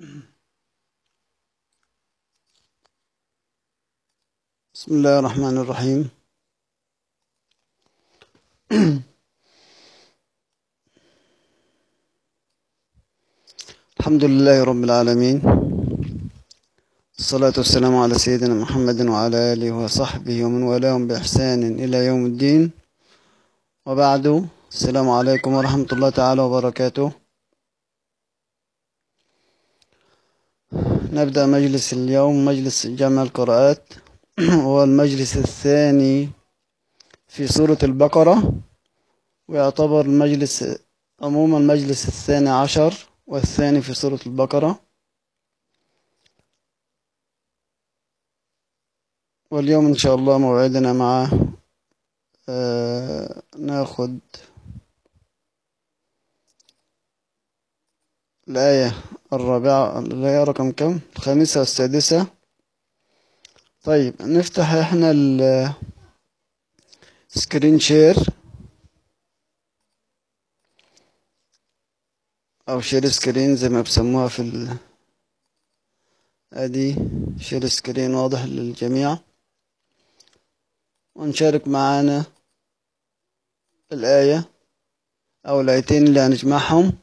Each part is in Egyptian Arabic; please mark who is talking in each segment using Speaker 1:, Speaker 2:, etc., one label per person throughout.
Speaker 1: بسم الله الرحمن الرحيم الحمد لله رب العالمين الصلاة والسلام على سيدنا محمد وعلى آله وصحبه ومن والاهم بإحسان إلى يوم الدين وبعد السلام عليكم ورحمة الله تعالى وبركاته نبدأ مجلس اليوم مجلس جمع القراءات هو المجلس الثاني في سورة البقرة ويعتبر المجلس عموما المجلس الثاني عشر والثاني في سورة البقرة واليوم إن شاء الله موعدنا مع آه ناخد الآية الرابعة الآية رقم كم؟ الخامسة والسادسة طيب نفتح احنا السكرين شير او شير سكرين زي ما بسموها في ال ادي شير سكرين واضح للجميع ونشارك معانا الآية أو الآيتين اللي هنجمعهم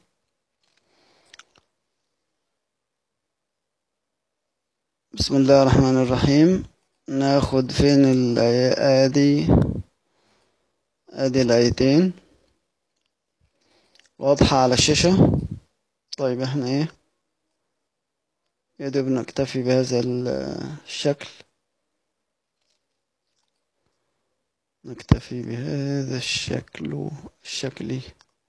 Speaker 1: بسم الله الرحمن الرحيم ناخد فين الآية ادي ادي الآيتين واضحة على الشاشة طيب احنا ايه يدوب نكتفي بهذا الشكل نكتفي بهذا الشكل الشكل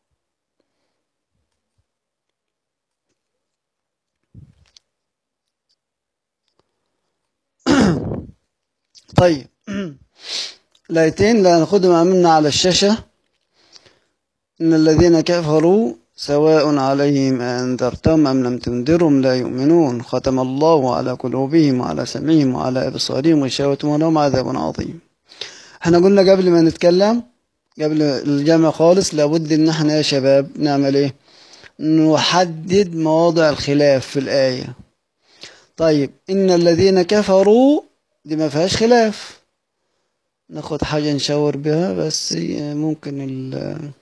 Speaker 1: طيب الآيتين اللي هناخدهم أمامنا على الشاشة إن الذين كفروا سواء عليهم أنذرتهم أم لم تنذرهم لا يؤمنون ختم الله على قلوبهم وعلى سمعهم وعلى أبصارهم غشاوة ولهم عذاب عظيم احنا قلنا قبل ما نتكلم قبل الجامع خالص لابد ان احنا يا شباب نعمل ايه نحدد مواضع الخلاف في الآية طيب إن الذين كفروا دي ما فيهاش خلاف ناخد حاجة نشاور بها بس ممكن ال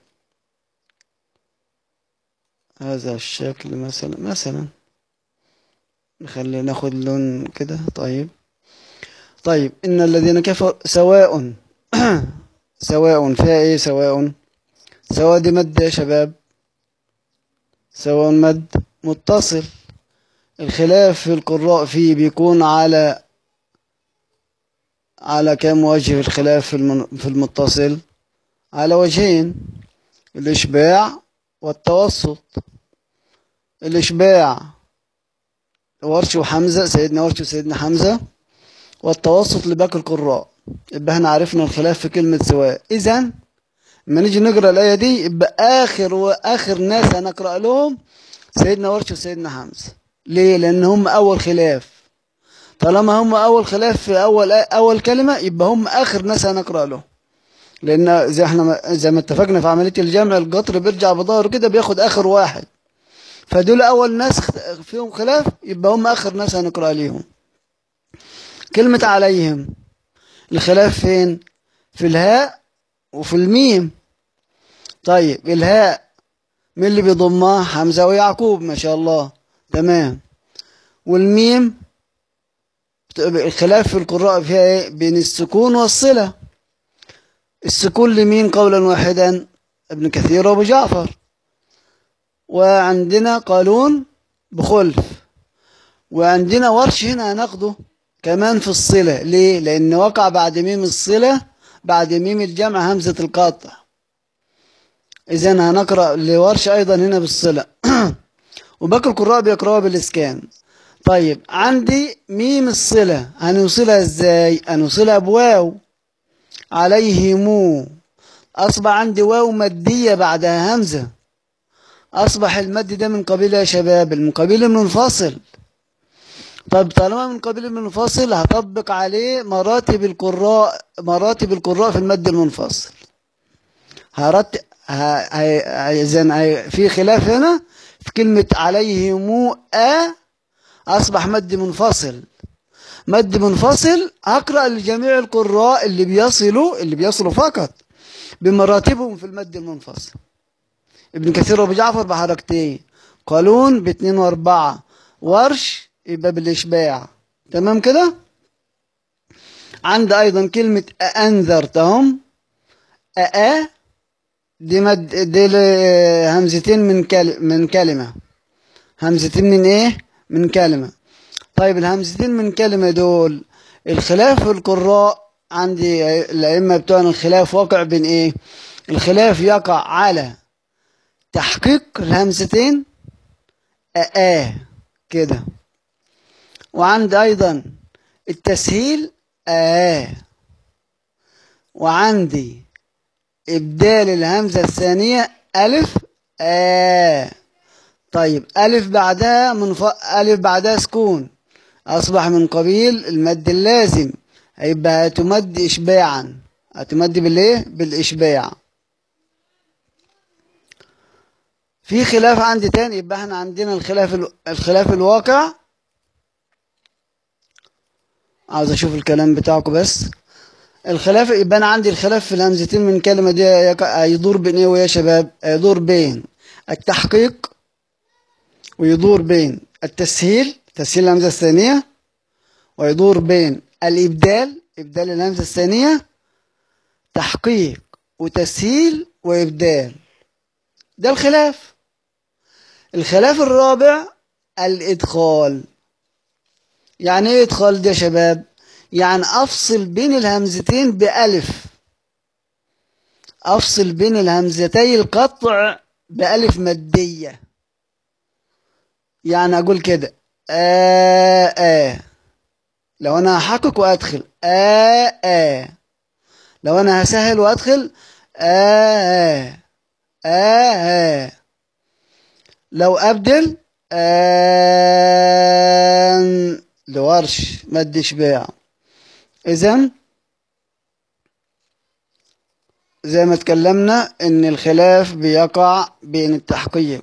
Speaker 1: هذا الشكل مثلا مثلا نخلي ناخد لون كده طيب طيب إن الذين كفروا سواء سواء فيها ايه سواء سواء دي مد يا شباب سواء مد متصل الخلاف في القراء فيه بيكون على على كم وجه الخلاف في, المن... في المتصل على وجهين الإشباع والتوسط الإشباع ورش وحمزة سيدنا ورش وسيدنا حمزة والتوسط لباقي القراء يبقى احنا عرفنا الخلاف في كلمة سواء إذا لما نيجي نقرأ الآية دي يبقى آخر وآخر ناس هنقرأ لهم سيدنا ورش وسيدنا حمزة ليه؟ لأن هم أول خلاف طالما هم أول خلاف في أول أول كلمة يبقى هم آخر ناس هنقرأ لهم لأن زي احنا زي ما اتفقنا في عملية الجمع القطر بيرجع بظهره كده بياخد آخر واحد فدول أول ناس فيهم خلاف يبقى هم آخر ناس هنقرأ ليهم كلمة عليهم الخلاف فين في الهاء وفي الميم طيب الهاء مين اللي بيضمها حمزة ويعقوب ما شاء الله تمام والميم الخلاف في القراء فيها ايه بين السكون والصلة السكون لمين قولا واحدا ابن كثير وابو جعفر وعندنا قالون بخلف وعندنا ورش هنا هناخده كمان في الصلة ليه لأن وقع بعد ميم الصلة بعد ميم الجمع همزة القطع إذا هنقرأ لورش أيضا هنا بالصلة وباقي القراء بيقرأوا بالإسكان طيب عندي ميم الصلة هنوصلها ازاي هنوصلها بواو عليهم أصبح عندي واو مادية بعدها همزة أصبح المد ده من قبيل يا شباب من قبيل المنفصل طب طالما من قبيل المنفصل هطبق عليه مراتب القراء مراتب القراء في المد المنفصل هرت ه... ه... في خلاف هنا في كلمة عليهم أ أصبح مد منفصل مد منفصل أقرأ لجميع القراء اللي بيصلوا اللي بيصلوا فقط بمراتبهم في المد المنفصل ابن كثير وابو جعفر بحركتين قالون باتنين واربعة ورش يبقى بالإشباع تمام كده عند أيضا كلمة أنذرتهم أأ دي مد دي همزتين من كل من كلمة همزتين من إيه؟ من كلمة طيب الهمزتين من كلمة دول الخلاف في القراء عندي الأئمة بتوعنا الخلاف واقع بين إيه؟ الخلاف يقع على تحقيق الهمزتين أآ كده وعند أيضا التسهيل آه وعندي إبدال الهمزة الثانية ألف آه طيب ألف بعدها منف... ألف بعدها سكون أصبح من قبيل المد اللازم هيبقى هتمد إشباعا هتمد بالإيه؟ بالإشباع في خلاف عندي تاني يبقى احنا عندنا الخلاف ال... الخلاف الواقع عاوز اشوف الكلام بتاعكم بس الخلاف يبقى انا عندي الخلاف في الهمزتين من كلمه دي هيدور بين ايه ويا شباب هيدور بين التحقيق ويدور بين التسهيل تسهيل الهمزه الثانيه ويدور بين الابدال ابدال الهمزه الثانيه تحقيق وتسهيل وابدال ده الخلاف الخلاف الرابع الادخال يعني ايه ادخال ده يا شباب يعني افصل بين الهمزتين بألف افصل بين الهمزتي القطع بألف مادية يعني اقول كده آه آه لو انا هحقق وادخل آه آه لو انا هسهل وادخل آه آه آه, آه. لو ابدل آه لورش مد إشباع إذا زي ما اتكلمنا إن الخلاف بيقع بين التحقيق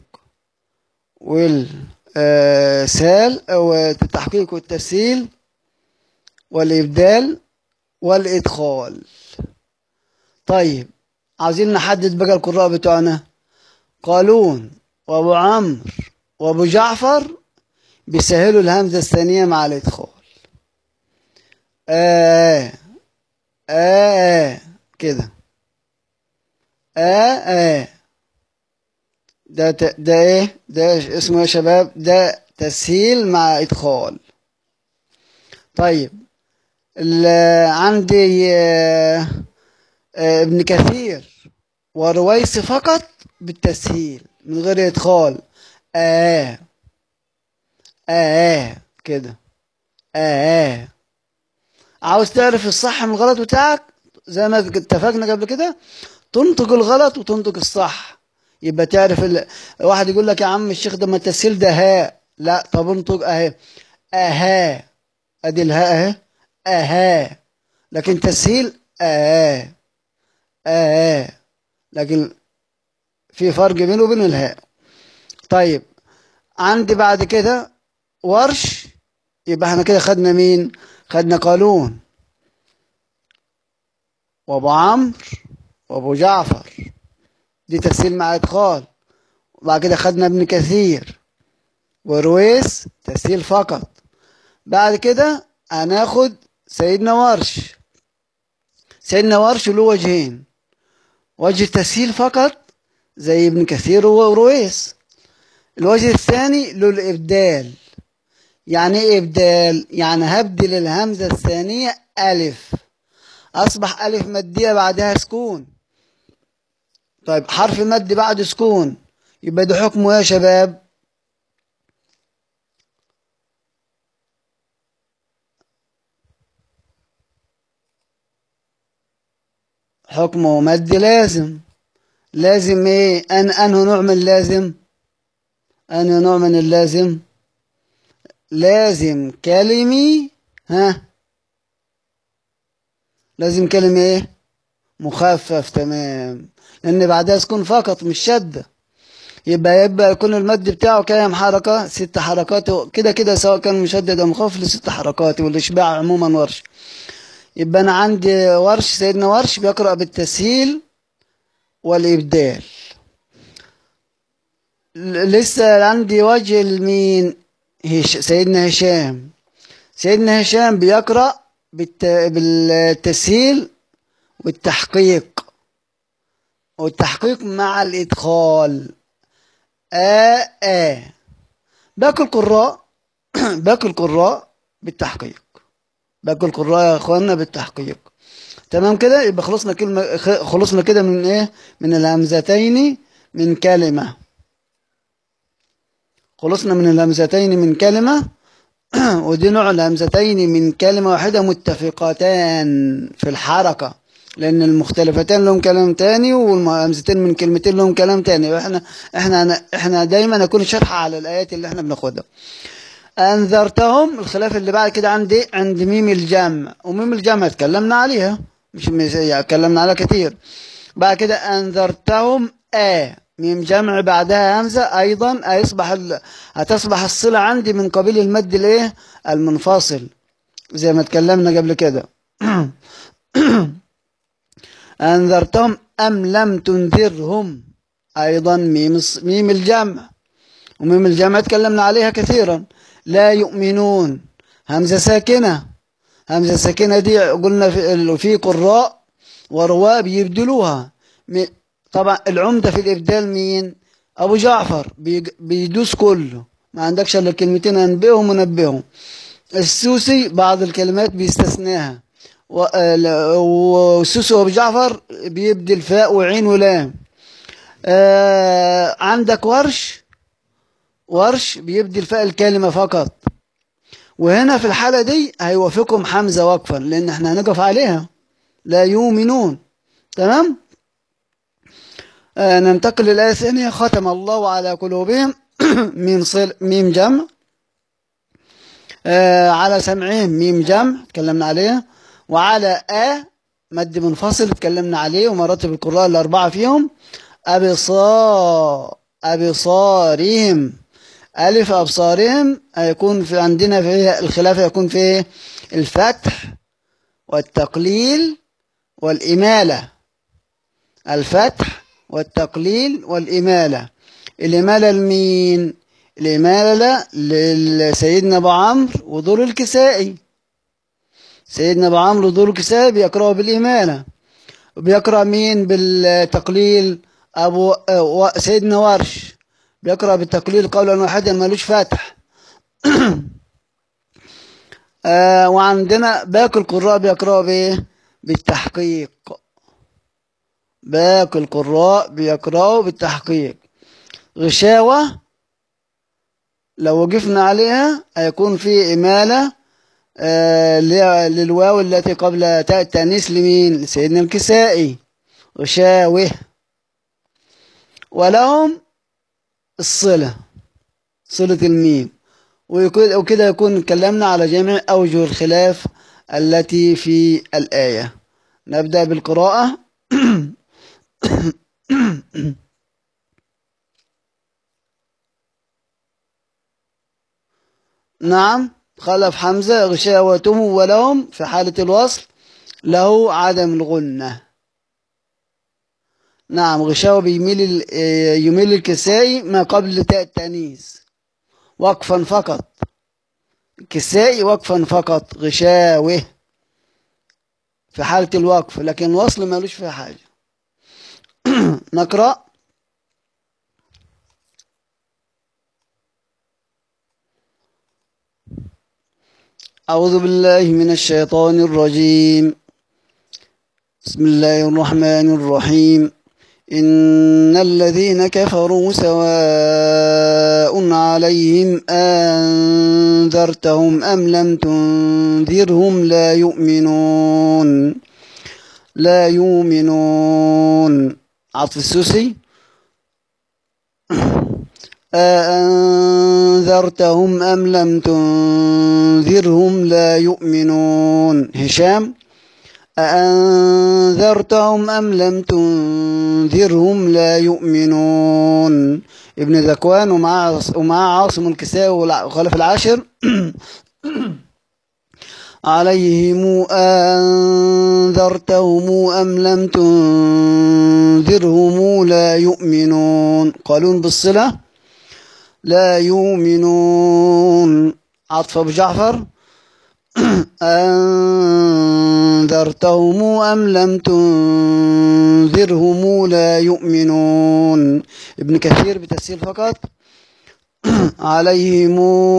Speaker 1: والسال أو التحقيق والتسهيل والإبدال والإدخال طيب عايزين نحدد بقى القراء بتوعنا قالون وأبو عمرو وأبو جعفر بيسهلوا الهمزة الثانية مع الإدخال آه آه, آه كده آه آه ده ده إيه ده اسمه يا شباب ده تسهيل مع إدخال طيب عندي آه آه ابن كثير ورويس فقط بالتسهيل من غير إدخال آه آه كده آه عاوز تعرف الصح من الغلط بتاعك زي ما اتفقنا قبل كده تنطق الغلط وتنطق الصح يبقى تعرف ال... واحد يقول لك يا عم الشيخ ده ما التسهيل ده هاء لا طب انطق اهي اها ادي الهاء اهي اها لكن تسهيل اه اه لكن في فرق بينه وبين الهاء طيب عندي بعد كده ورش يبقى احنا كده خدنا مين خدنا قالون وابو عمرو وابو جعفر دي تسهيل مع ادخال وبعد كده خدنا ابن كثير ورويس تسهيل فقط بعد كده هناخد سيدنا ورش سيدنا ورش له وجهين وجه تسهيل فقط زي ابن كثير ورويس الوجه الثاني له الإبدال يعني ايه إبدال يعني هبدل الهمزة الثانية ألف أصبح ألف مادية بعدها سكون طيب حرف مد بعد سكون يبقى ده حكمه يا شباب حكمه مد لازم لازم ايه ان انه نوع من اللازم انه نوع من اللازم لازم كلمي ها لازم كلمة ايه مخفف تمام لان بعدها سكون فقط مش شدة يبقى يبقى يكون المد بتاعه كام حركة ست حركات كده كده سواء كان مشدد أو مخفف لست حركات والإشباع عموما ورش يبقى أنا عندي ورش سيدنا ورش بيقرأ بالتسهيل والإبدال لسه عندي وجه المين هش سيدنا هشام سيدنا هشام بيقرأ بالت... بالتسهيل والتحقيق والتحقيق مع الإدخال آ آ باقي القراء باقي القراء بالتحقيق باقي القراء يا اخوانا بالتحقيق تمام كده يبقى خلصنا كلمة خلصنا كده من ايه من الهمزتين من كلمة خلصنا من الهمزتين من كلمة ودي نوع الهمزتين من كلمة واحدة متفقتان في الحركة لأن المختلفتين لهم كلام تاني والهمزتين من كلمتين لهم كلام تاني واحنا احنا احنا دايما نكون شرح على الآيات اللي احنا بناخدها أنذرتهم الخلاف اللي بعد كده عندي عند ميم الجمع وميم الجمع اتكلمنا عليها مش يعني اتكلمنا عليها كتير بعد كده أنذرتهم آ ميم جمع بعدها همزة أيضا هيصبح ال... هتصبح الصلة عندي من قبيل المد الايه المنفصل زي ما اتكلمنا قبل كده أنذرتهم أم لم تنذرهم أيضا ميم ميم الجمع وميم الجمع تكلمنا عليها كثيرا لا يؤمنون همزة ساكنة همزة ساكنة دي قلنا في, في قراء ورواء بيبدلوها طبعا العمدة في الإبدال مين أبو جعفر بيدوس كله ما عندكش إلا كلمتين أنبئهم ونبئهم السوسي بعض الكلمات بيستثناها والسوسي وأبو جعفر بيبدل فاء وعين ولام آه عندك ورش ورش بيبدل فاء الكلمة فقط وهنا في الحالة دي هيوافقهم حمزة وقفا لأن احنا هنقف عليها لا يؤمنون تمام آه ننتقل للآية الثانية ختم الله على قلوبهم ميم صل ميم جمع آه على سمعهم ميم جمع تكلمنا عليها وعلى آ مد منفصل تكلمنا عليه ومراتب القراء الأربعة فيهم أبصار أبصارهم ألف أبصارهم هيكون في عندنا في الخلاف يكون في الفتح والتقليل والإمالة الفتح والتقليل والإمالة الإمالة لمين الإمالة لسيدنا أبو عمرو ودور الكسائي سيدنا أبو عمرو ودور الكسائي بيقرأوا بالإمالة وبيقرأ مين بالتقليل أبو سيدنا ورش بيقرأ بالتقليل قولا واحدا ملوش فاتح آه وعندنا باقي القراء بيقرأوا بايه بالتحقيق باقي القراء بيقرأوا بالتحقيق غشاوة لو وقفنا عليها هيكون في إمالة آه للواو التي قبل تاء التأنيث لمين لسيدنا الكسائي غشاوه ولهم الصلة صلة الميم وكده يكون اتكلمنا على جميع أوجه الخلاف التي في الآية نبدأ بالقراءة نعم خلف حمزة غشاوته ولهم في حالة الوصل له عدم الغنة نعم غشاوة بيميل يميل الكسائي ما قبل تاء التانيث وقفا فقط كسائي وقفا فقط غشاوه في حالة الوقف لكن الوصل مالوش فيها حاجة نقرأ أعوذ بالله من الشيطان الرجيم بسم الله الرحمن الرحيم إن الذين كفروا سواء عليهم أنذرتهم أم لم تنذرهم لا يؤمنون لا يؤمنون عطف السوسي أأنذرتهم أم لم تنذرهم لا يؤمنون هشام أأنذرتهم أم لم تنذرهم لا يؤمنون ابن ذكوان ومعاه ومعاه عاصم الكسائي وخلف العاشر عليهم أنذرتهم أم لم تنذرهم لا يؤمنون قالون بالصلة لا يؤمنون عطف أبو جعفر أنذرتهم أم لم تنذرهم لا يؤمنون ابن كثير بتسهيل فقط عليهم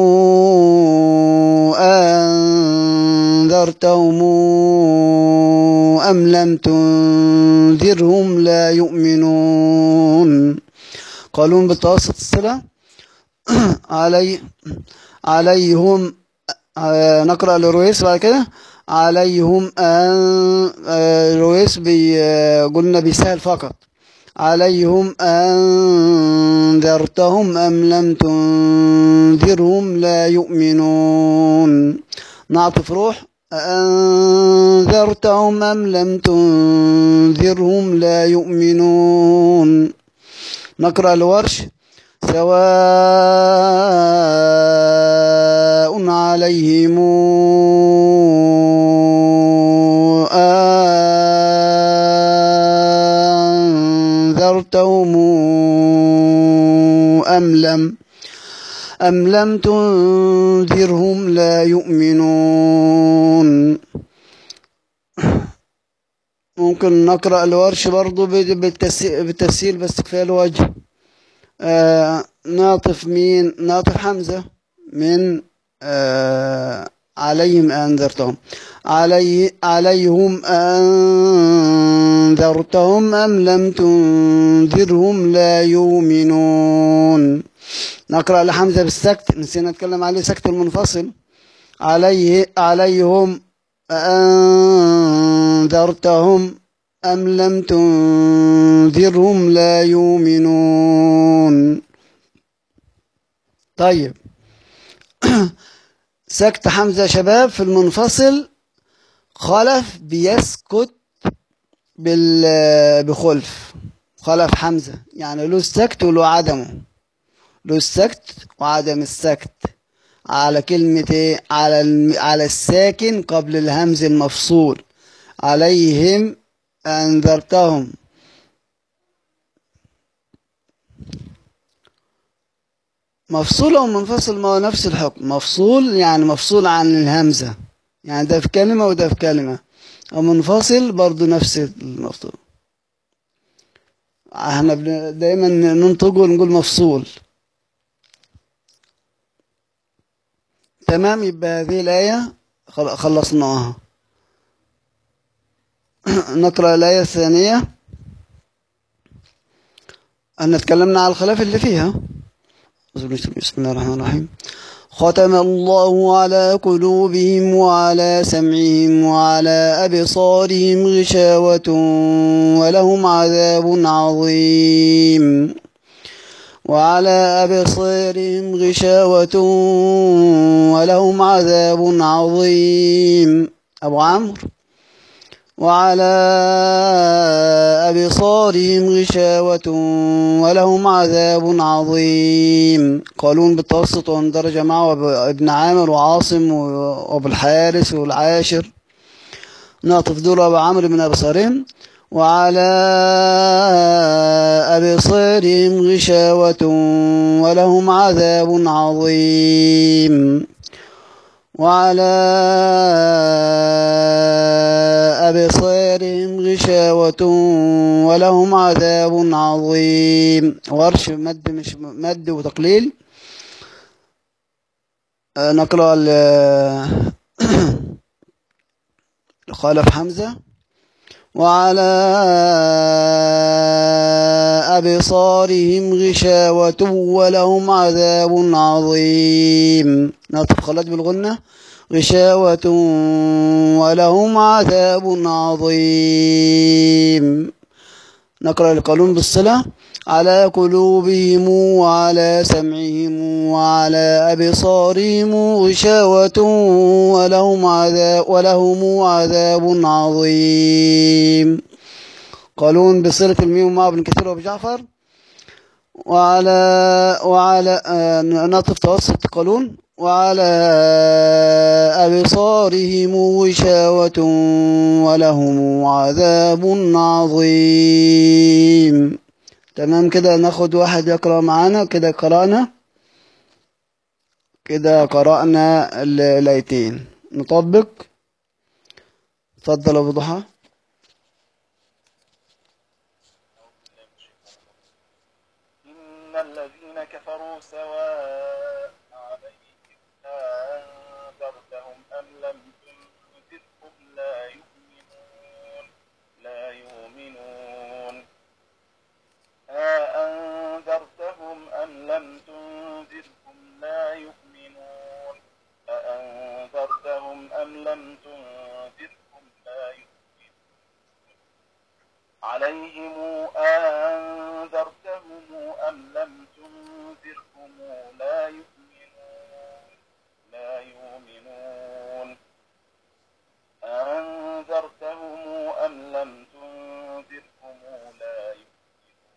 Speaker 1: أنذرتهم أم لم تنذرهم لا يؤمنون قالون بالتوسط الصلة علي عليهم آه، نقرأ لرويس بعد كده عليهم أن آه، رويس بي آه، قلنا بيسهل فقط عليهم أنذرتهم أم لم تنذرهم لا يؤمنون نعطف روح أنذرتهم أم لم تنذرهم لا يؤمنون نقرأ الورش سواء عليهم أنذرتهم أم لم أم لم تنذرهم لا يؤمنون ممكن نقرأ الورش برضو بالتفسير بس كفاية الوجه آه ناطف مين ناطف حمزة من آه عليهم أنذرتهم علي عليهم أنذرتهم أم لم تنذرهم لا يؤمنون نقرأ لحمزة بالسكت نسينا نتكلم عليه سكت المنفصل عليه عليهم أنذرتهم أم لم تنذرهم لا يؤمنون طيب سكت حمزة شباب في المنفصل خلف بيسكت بخلف خلف حمزة يعني له السكت وله عدمه له السكت وعدم السكت على كلمة ايه على على الساكن قبل الهمز المفصول عليهم أنذرتهم مفصول أو منفصل ما هو نفس الحكم مفصول يعني مفصول عن الهمزة يعني ده في كلمة وده في كلمة أو منفصل برضو نفس المفصول احنا دايما ننطق ونقول مفصول تمام يبقى هذه الآية خلصناها نقرأ الآية الثانية أن تكلمنا على الخلاف اللي فيها بسم الله الرحمن الرحيم ختم الله على قلوبهم وعلى سمعهم وعلى أبصارهم غشاوة ولهم عذاب عظيم وعلى أبصارهم غشاوة ولهم عذاب عظيم أبو عمرو وعلى أبصارهم غشاوة ولهم عذاب عظيم قالون بالتوسط وندرج معه ابن عامر وعاصم وابو الحارث والعاشر ناطف دول أبو عمرو من أبصارهم وعلى أبصارهم غشاوة ولهم عذاب عظيم وعلى أبصارهم غشاوة ولهم عذاب عظيم ورش مد مش مد وتقليل نقرأ خالف حمزة وعلى أبصارهم غشاوة ولهم عذاب عظيم نطف خلد بالغنة غشاوة ولهم عذاب عظيم نقرأ القانون بالصلة على قلوبهم وعلى سمعهم وعلى أبصارهم غشاوة ولهم عذاب, ولهم عذاب عظيم قالون بصلة الميم مع ابن كثير وابو جعفر وعلى وعلى آه، ناطف توسط قالون وعلى أبصارهم غشاوة ولهم عذاب عظيم تمام كده ناخد واحد يقرأ معانا كده قرأنا كده قرأنا ال- الآيتين نطبق اتفضل يا أبو ضحى
Speaker 2: إن الذين كفروا سواء عليهم أنذرتهم أم لم تنذرهم لا يؤمنون لا يؤمنون أأنذرتهم أم لم تنذرهم لا يؤمنون أأنذرتهم أم لم تنذرهم لا يؤمنون عليهم أنذرتهم أم لم تنذرهم لا يؤمنون لا يؤمنون أنذرتهم أم لم تنذرهم لا يؤمنون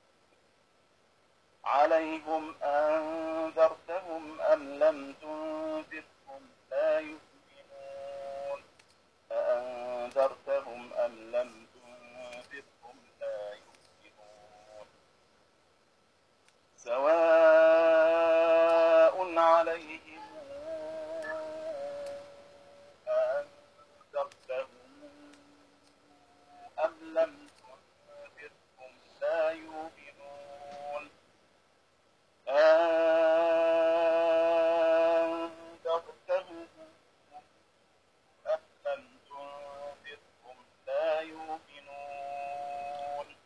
Speaker 2: عليهم أنذرتهم أم لم تنذرهم لا يؤمنون أأنذرتهم أم لم تنذرهم لا يؤمنون سواء عليهم أنذرتهم أم لم تنذرهم لا يؤمنون أنذرتهم أم لم تنذرهم لا يؤمنون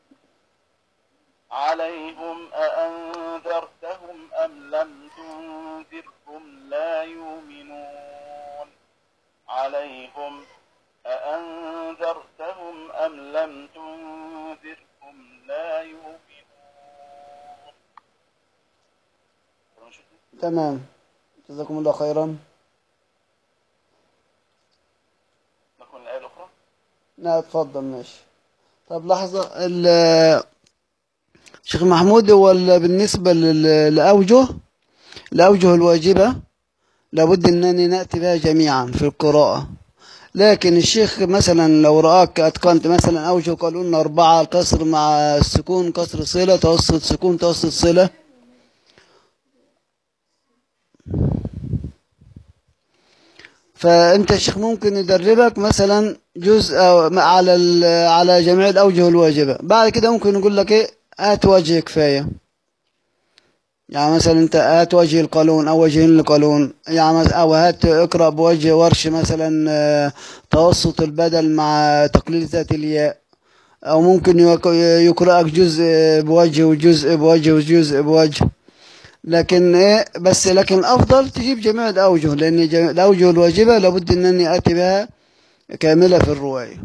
Speaker 2: عليهم أأنذرتهم أم لم تنذرهم لا يؤمنون عليهم أأنذرتهم أم لم تنذرهم لا يؤمنون
Speaker 1: تمام جزاكم الله خيرا
Speaker 2: نكون الآية الأخرى
Speaker 1: لا اتفضل ماشي طب لحظة ال- شيخ محمود هو ال- بالنسبة لل- لأوجه الأوجه الواجبة لابد أنني نأتي بها جميعا في القراءة لكن الشيخ مثلا لو رآك أتقنت مثلا أوجه قالوا لنا أربعة الكسر مع السكون كسر صلة توسط سكون توسط صلة فأنت يا شيخ ممكن يدربك مثلا جزء أو على ال- على جميع الأوجه الواجبة بعد كده ممكن يقول لك إيه هات وجه كفاية يعني مثلا أنت هات وجه القانون أو وجهين القانون يعني مس- أو هات اقرأ بوجه ورش مثلا آه، توسط البدل مع تقليل ذات الياء أو ممكن يق- يقرأك جزء بوجه وجزء بوجه وجزء بوجه لكن ايه بس لكن الافضل تجيب جميع الاوجه لان جميع الاوجه الواجبه لابد انني اتي بها كامله في الروايه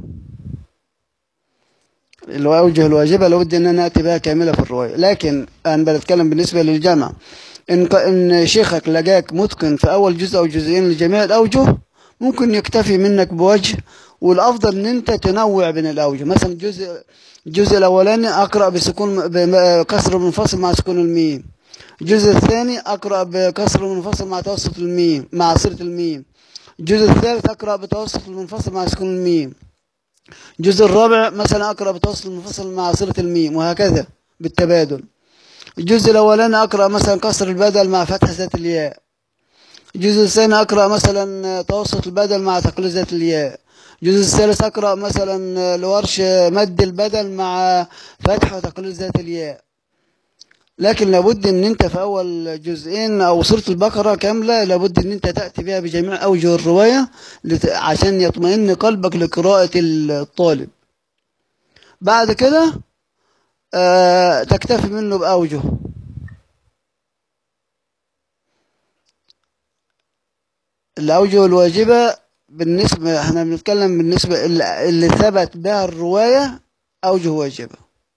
Speaker 1: الاوجه الواجبه لابد ان انا اتي بها كامله في الروايه لكن انا بتكلم بالنسبه للجمع ان ق- ان شيخك لقاك متقن في اول جزء او جزئين لجميع الاوجه ممكن يكتفي منك بوجه والافضل ان انت تنوع بين الاوجه مثلا الجزء الجزء الاولاني اقرا بسكون بكسر منفصل مع سكون الميم الجزء الثاني أقرأ بكسر المنفصل مع توسط الميم مع صلة الميم الجزء الثالث أقرأ بتوسط المنفصل مع سكون الميم الجزء الرابع مثلا أقرأ بتوسط المنفصل مع صلة الميم وهكذا بالتبادل الجزء الأولاني أقرأ مثلا كسر البدل مع فتح ذات الياء الجزء الثاني أقرأ مثلا توسط البدل مع تقليل ذات الياء الجزء الثالث أقرأ مثلا لورش مد البدل مع فتح وتقليل ذات الياء لكن لابد ان انت في اول جزئين او سوره البقره كامله لابد ان انت تاتي بها بجميع اوجه الروايه لت... عشان يطمئن قلبك لقراءه الطالب بعد كده آه تكتفي منه باوجه الاوجه الواجبه بالنسبه احنا بنتكلم بالنسبه اللي اللي ثبت بها الروايه اوجه واجبه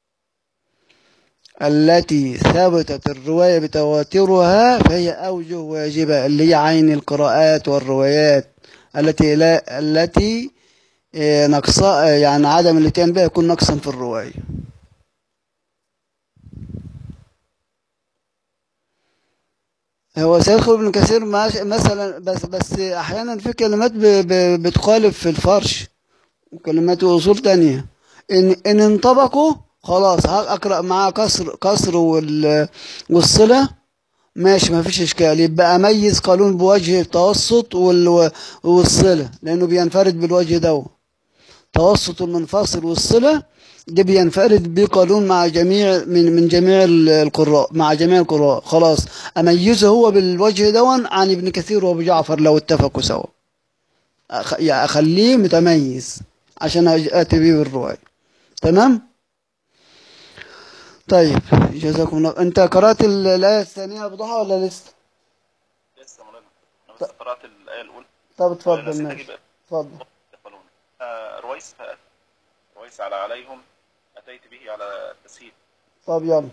Speaker 1: التي ثبتت الرواية بتواترها فهي أوجه واجبة اللي هي عين القراءات والروايات التي لا التي آه، نقصا يعني عدم الاتيان بها يكون نقصا في الرواية هو سيدخل ابن كثير ماش- مثلا بس بس احيانا في كلمات ب- ب- بتخالف في الفرش وكلمات واصول تانية ان ان انطبقوا خلاص هقرا معاه كسر كسر وال والصله ماشي ما فيش اشكال يبقى اميز قانون بوجه التوسط وال والصله لانه بينفرد بالوجه ده توسط المنفصل والصله ده بينفرد بقانون مع جميع من من جميع ال- القراء مع جميع القراء خلاص اميزه هو بالوجه دون عن ابن كثير وابو جعفر لو اتفقوا سوا أخ... يعني اخليه متميز عشان أج- اتي بيه بالروايه تمام طيب جزاكم الله انت قرات ال- الايه الثانيه بضحى ولا لسه
Speaker 2: لسه مولانا انا بس قرات الايه الاولى
Speaker 1: طب اتفضل
Speaker 2: نسيت
Speaker 1: ماشي
Speaker 2: اجيب
Speaker 1: اتفضل
Speaker 2: يقبلون آه، رويس فأتى رويس على عليهم اتيت به على التسهيل
Speaker 1: طب يلا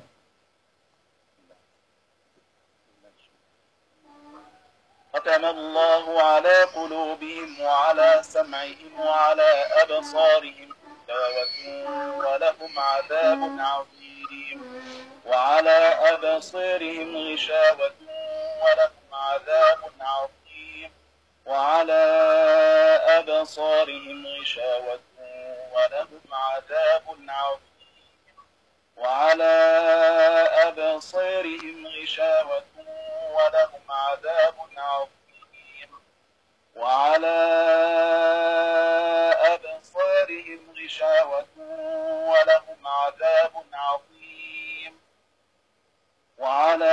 Speaker 2: ختم الله على قلوبهم وعلى سمعهم وعلى أبصارهم غشاوة ولهم عذاب عظيم وعلى أبصارهم غشاوة ولهم عذاب عظيم وعلى أبصارهم غشاوة ولهم عذاب عظيم وعلى أبصارهم غشاوة ولهم عذاب عظيم وعلى أبصارهم غشاوة ولهم عذاب عظيم وعلى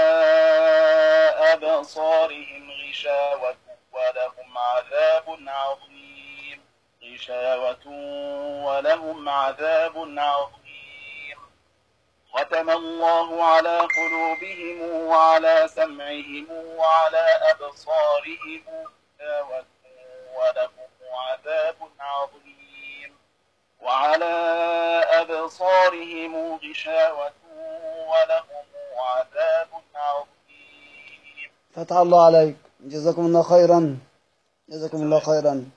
Speaker 2: أبصارهم غشاوة ولهم عذاب عظيم غشاوة ولهم عذاب عظيم ختم الله على قلوبهم وعلى سمعهم وعلى أبصارهم غشاوة ولهم عذاب عظيم وعلى أبصارهم غشاوة ولهم عذاب عظيم
Speaker 1: فتح الله عليك جزاكم الله خيرا جزاكم الله خيرا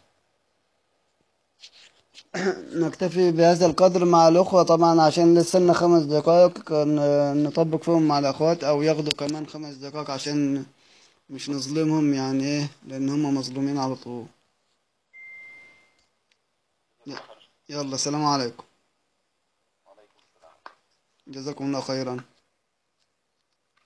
Speaker 1: نكتفي بهذا القدر مع الأخوة طبعا عشان لسه لنا خمس دقائق ن- نطبق فيهم مع الأخوات أو ياخدوا كمان خمس دقائق عشان مش نظلمهم يعني إيه لأن هم مظلومين على طول يلا سلام عليكم جزاكم الله خيرا